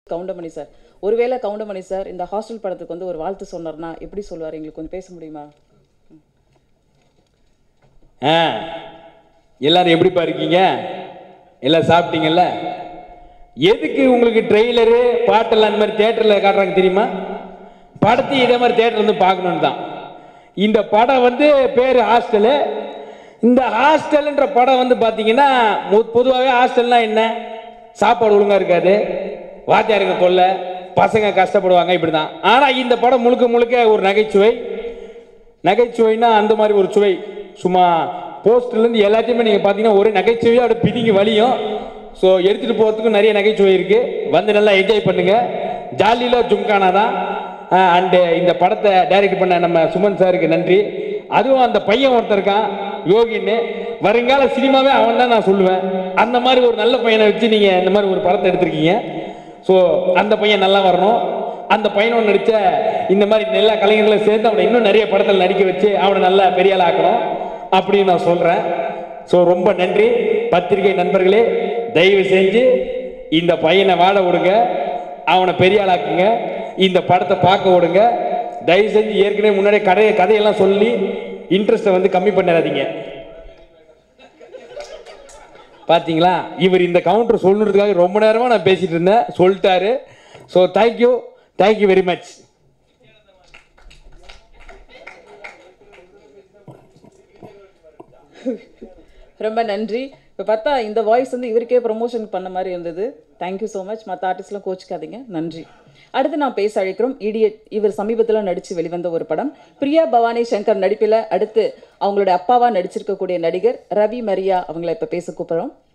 Goundamani sir ஒருவேளை Goundamani sir இந்த hostel படத்துக்கு வந்து ஒரு வாழ்த்து சொன்னார்னா எப்படி சொல்லுவார் எங்களுக்கு கொஞ்சம் பேச முடியுமா ஆ எல்லாரும் எப்படிப்பா இருக்கீங்க எல்லாம் சாப்பிட்டீங்கல்ல எதுக்கு உங்களுக்கு ட்ரெய்லரு பாட்டெல்லாம் இந்த மாதிரி தேட்டரில் காட்டுறாங்க தெரியுமா படத்தையும் இதே மாதிரி தேட்டர் வந்து பார்க்கணுன்னு தான் இந்த படம் வந்து பேர் ஹாஸ்டலு இந்த ஹாஸ்டல்ன்ற படம் வந்து பார்த்தீங்கன்னா பொதுவாகவே ஹாஸ்டல்னா என்ன சாப்பாடு ஒழுங்காக இருக்காது வாத்தியாருங்க தொல்லை பசங்க கஷ்டப்படுவாங்க இப்படி தான் ஆனால் இந்த படம் முழுக்க முழுக்க ஒரு நகைச்சுவை நகைச்சுவைனா அந்த மாதிரி ஒரு சுவை சும்மா போஸ்டர்லேருந்து எல்லாத்தையுமே நீங்கள் பார்த்தீங்கன்னா ஒரே நகைச்சுவையாக அப்படியே பிதிங்கி வலியும் ஸோ எடுத்துகிட்டு போகிறதுக்கும் நிறைய நகைச்சுவை இருக்குது வந்து நல்லா என்ஜாய் பண்ணுங்க ஜாலியில் ஜும்கானா தான் அண்டு இந்த படத்தை டைரக்ட் பண்ண நம்ம சுமன் சாருக்கு நன்றி அதுவும் அந்த பையன் ஒருத்தன் இருக்கான் யோகின்னு வருங்கால சினிமாவே அவன் தான் நான் சொல்லுவேன் அந்த மாதிரி ஒரு நல்ல பையனை வச்சு நீங்கள் இந்த மாதிரி ஒரு படத்தை எடுத்திருக்கீங்க ஸோ அந்த பையன் நல்லா வரணும் அந்த பையனோட நடித்த இந்த மாதிரி எல்லா கலைஞர்களும் சேர்த்து அவனை இன்னும் நிறைய படத்தில் நடிக்க வச்சு அவனை நல்லா பெரிய ஆள் ஆக்கணும் அப்படின்னு நான் சொல்கிறேன் ஸோ ரொம்ப நன்றி பத்திரிகை நண்பர்களே தயவு செஞ்சு இந்த பையனை வாழ விடுங்க அவனை பெரிய ஆளாக்குங்க இந்த படத்தை பார்க்க விடுங்க தயவு செஞ்சு ஏற்கனவே முன்னாடியே கதையை கதையெல்லாம் சொல்லி இன்ட்ரெஸ்ட்டை வந்து கம்மி பண்ணிடாதீங்க பாத்தீங்களா இவர் இந்த கவுண்டர் சொல்லுறதுக்காக ரொம்ப நேரமா நான் பேசிட்டு இருந்தேன் சொல்லிட்டாரு so thank you thank you very much ரொம்ப நன்றி இப்போ பார்த்தா இந்த வாய்ஸ் வந்து இவருக்கே ப்ரொமோஷன் பண்ண மாதிரி இருந்தது தேங்க்யூ ஸோ மச் மற்ற ஆர்டிஸ்ட்லாம் கோச்சிக்காதீங்க நன்றி அடுத்து நான் பேச அழைக்கிறோம் இடியட் இவர் சமீபத்தில் நடித்து வெளிவந்த ஒரு படம் பிரியா பவானி சங்கர் நடிப்பில் அடுத்து அவங்களுடைய அப்பாவா நடிச்சிருக்கக்கூடிய நடிகர் ரவி மரியா அவங்கள இப்போ பேச கூப்பிட்றோம்